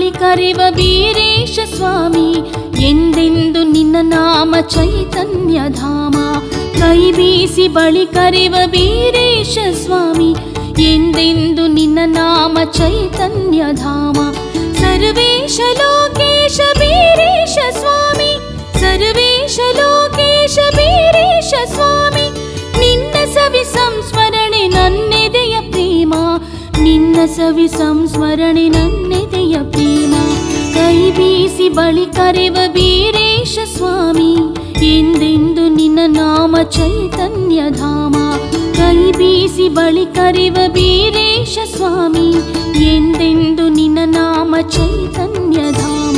ಬಳಿ ಕರೆವ ಬೀರೇಶ ಸ್ವಾಮಿ ಎಂದೆಂದು ನಿನ್ನ ನಾಮ ಚೈತನ್ಯ ಧಾಮ ಕೈ ಬೀಸಿ ಬಳಿ ಕರೆವ ಬೀರೇಶ ಸ್ವಾಮಿ ಎಂದೆಂದು ನಿನ್ನ ನಾಮ ಚೈತನ್ಯ ಧಾಮ ಸರ್ವೇಶ ಲೋಕೇಶ ಬೀರೇಶ ಸ್ವಾಮಿ ಸರ್ವೇಶ ಲೋಕೇಶ ಬೀರೇಶ ಸ್ವಾಮಿ ನಿನ್ನ ಸವಿ ಸಂಸ್ಮರಣೆ ನನ್ನೆದೆಯ ಪ್ರೇಮ ನಿನ್ನ ಸವಿ ಸಂಸ್ಮರಣೆ ನನ್ನೆದೆಯ ಪ್ರೇಮ ಕೈ ಬೀಸಿ ಬಳಿ ಕರೆವ ಬೀರೇಶ ಸ್ವಾಮಿ ಎಂದೆಂದು ನಿನ್ನ ನಾಮ ಚೈತನ್ಯ ಧಾಮ ಕೈ ಬೀಸಿ ಬಳಿ ಕರೆವ ಬೀರೇಶ ಸ್ವಾಮಿ ಎಂದೆಂದು ನಿನ್ನ ನಾಮ ಚೈತನ್ಯ ಧಾಮ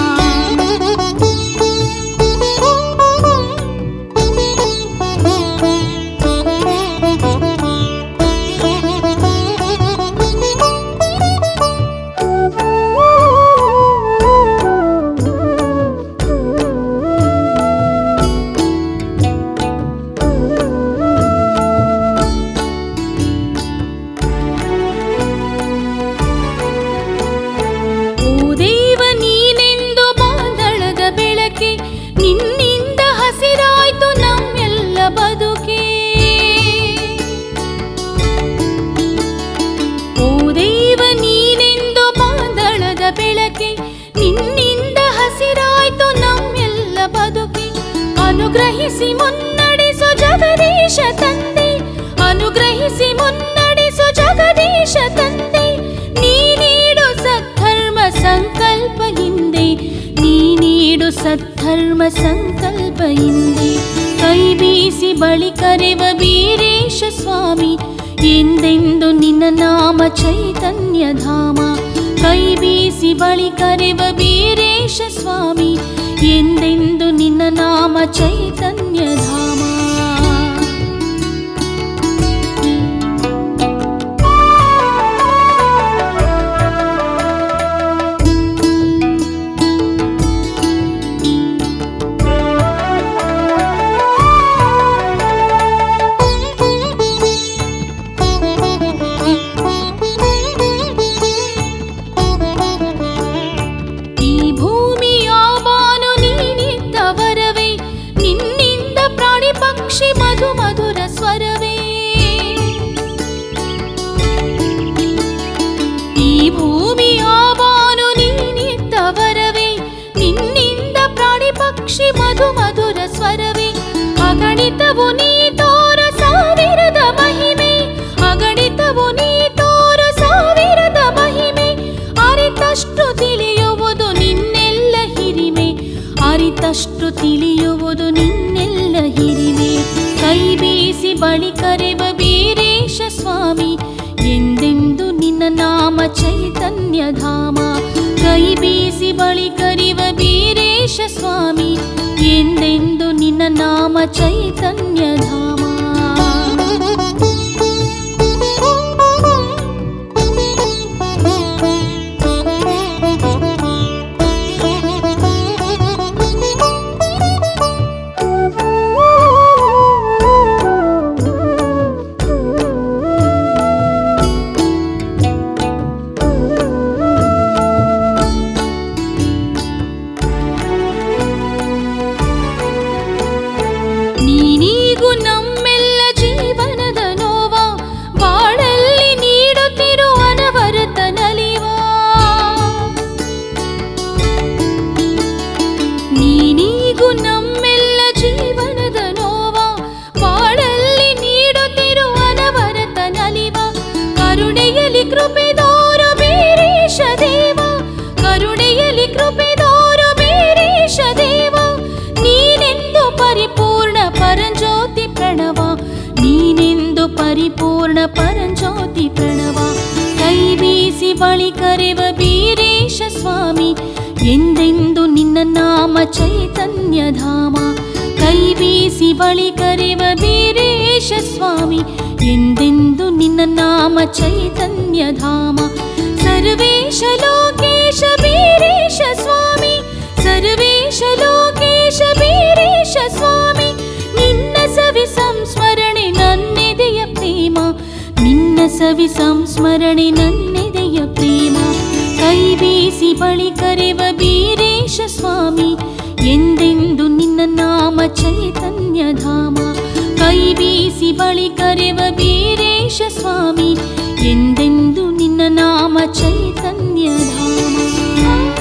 ಓ ದೇವ ನೀನೆಂದು ಬಾಂಧಳದ ಬೆಳಕೆ ನಿನ್ನಿಂದ ಹಸಿರಾಯ್ತು ನಮ್ಮೆಲ್ಲ ಬದುಕೆ ಓ ದೇವ ನೀನೆಂದು ಬಾಂಧಳದ ಬೆಳಕೆ ನಿನ್ನಿಂದ ಹಸಿರಾಯ್ತು ನಮ್ಮೆಲ್ಲ ಬದುಕೆ ಅನುಗ್ರಹಿಸಿ ಮುನ್ನಡೆಸು ಜಗದೀಶ ತಂದೆ ಅನುಗ್ರಹಿಸಿ ಮುನ್ನಡೆಸು ಜಗದೀಶ ತಂದೆ ನೀ ನೀಡು ಸದ್ಧರ್ಮ ಸಂಕಲ್ಪ ಹಿಂದೆ ನೀ ನೀಡು ಸದ್ಧರ್ಮ ಸಂಕಲ್ಪ ಹಿಂದೆ ಕೈ ಬೀಸಿ ಬಳಿ ಕರೆವ ಬೀರೇಶ ಸ್ವಾಮಿ ಎಂದೆಂದು ನಿನ್ನ ನಾಮ ಚೈತನ್ಯ ಧಾಮ ಕೈ ಬೀಸಿ ಬಳಿ ಕರೆವ ಬೀರೇಶ ಸ್ವಾಮಿ ಎಂದೆಂದು ನಿನ್ನ ನಾಮ ಚೈತನ್ಯ ಧಾಮ ಈ ಭೂಮಿಯ ಬಾನು ನೀನಿದ್ದ ವರವೇ ನಿನ್ನಿಂದ ಪ್ರಾಣಿ ಪಕ್ಷಿ ಮಧು ಮಧುರ ಸ್ವರವೇ ಈ ಭೂಮಿಯ ಬಾನು ನೀನಿದ್ದ ವರವೇ ನಿನ್ನಿಂದ ಪ್ರಾಣಿ ಪಕ್ಷಿ ಮಧು ಮಧುರ ಸ್ವರವೇ ಅಗಣಿತವು ನೀ ತೋರ ಸಾವಿರದ ಮಹಿಮೆ ಅಗಣಿತವು ನೀ ತೋರ ಸಾವಿರದ ಮಹಿಮೆ ಅರಿತಷ್ಟು ತಿಳಿಯುವುದು ನಿನ್ನೆಲ್ಲ ಹಿರಿಮೆ ಅರಿತಷ್ಟು ತಿಳಿಯುವುದು ನಿನ್ನೆಲ್ಲ ಹಿರಿಮೆ ಕೈ ಬೀಸಿ ಬಳಿ ಕರೆವ ಬೀರೇಶ ಸ್ವಾಮಿ ಎಂದೆಂದು ನಿನ್ನ ನಾಮ ಚೈತನ್ಯ ಧಾಮ ಕೈ ಬೀಸಿ ಬಳಿ ಕರೆವ ಬೀರೇಶ ಸ್ವಾಮಿ ಎಂದೆಂದು ನಿನ್ನ ನಾಮ ಚೈತನ್ಯ ಧಾಮ ನೀನೀಗೂ ನಮ್ಮೆಲ್ಲ ಜೀವನದ ನೋವ ಬಾಳಲ್ಲಿ ನೀಡುತ್ತಿರು ಅನವರತ ನಲಿವ ನೀನೀಗೂ ನಮ್ಮೆಲ್ಲ ಜೀವನದ ನೋವ ಬಾಳಲ್ಲಿ ನೀಡುತ್ತಿರು ಅನವರತ ನಲಿವ ಕರುಣೆಯಲ್ಲಿ ಕೃಪೆದೋರು ಬೀರೇಶ ದೇವ ಕರುಣೆಯಲ್ಲಿ ಕೃಪೆದೋರು ಬೀರೇಶ ದೇವ ನೀನೆಂದು ಪರಿಪೂರ್ಣ ಪರಂಜ್ಯೋತಿ ಪ್ರಣವ ನೀನೆಂದು ಪರಿಪೂರ್ಣ ಪರಂಜ್ಯೋತಿ ಪ್ರಣವ ಕೈ ಬೀಸಿ ಬಳಿ ಕರೆವ ಬೀರೇಶ ಸ್ವಾಮಿ ಎಂದೆಂದು ನಿನ್ನ ನಾಮ ಚೈತನ್ಯ ಧಾಮ ಕೈ ಬೀಸಿ ಬಳಿ ಕರೆವ ಬೀರೇಶ ಸ್ವಾಮಿ ಎಂದೆಂದು ನಿನ್ನ ನಾಮ ಚೈತನ್ಯ ಧಾಮ ಸರ್ವೇಶ ಲೋಕೇಶ ಬೀರೇಶ ಸ್ವಾಮಿ ಸರ್ವೇಶ ಲೋಕೇಶ ಬೀರೇಶ ಸ್ವಾಮಿ ನಿನ್ನ ಸವಿ ಸಂಸ್ಮರಣೆ ನನ್ನೆದೆಯ ಪ್ರೇಮ ನಿನ್ನ ಸವಿ ಸಂಸ್ಮರಣೆ ನನ್ನೆದೆಯ ಪ್ರೇಮ ಕೈ ಬೀಸಿ ಬಳಿ ಕರೆವ ಬೀರೇಶ ಸ್ವಾಮಿ ಎಂದೆಂದು ನಿನ್ನ ನಾಮ ಚೈತನ್ಯ ಧಾಮ ಕೈ ಬೀಸಿ ಬಳಿ ಕರೆವ ಬೀರೇಶ ಸ್ವಾಮಿ ಎಂದೆಂದು ನಿನ್ನ ನಾಮ ಚೈತನ್ಯ ಧಾಮ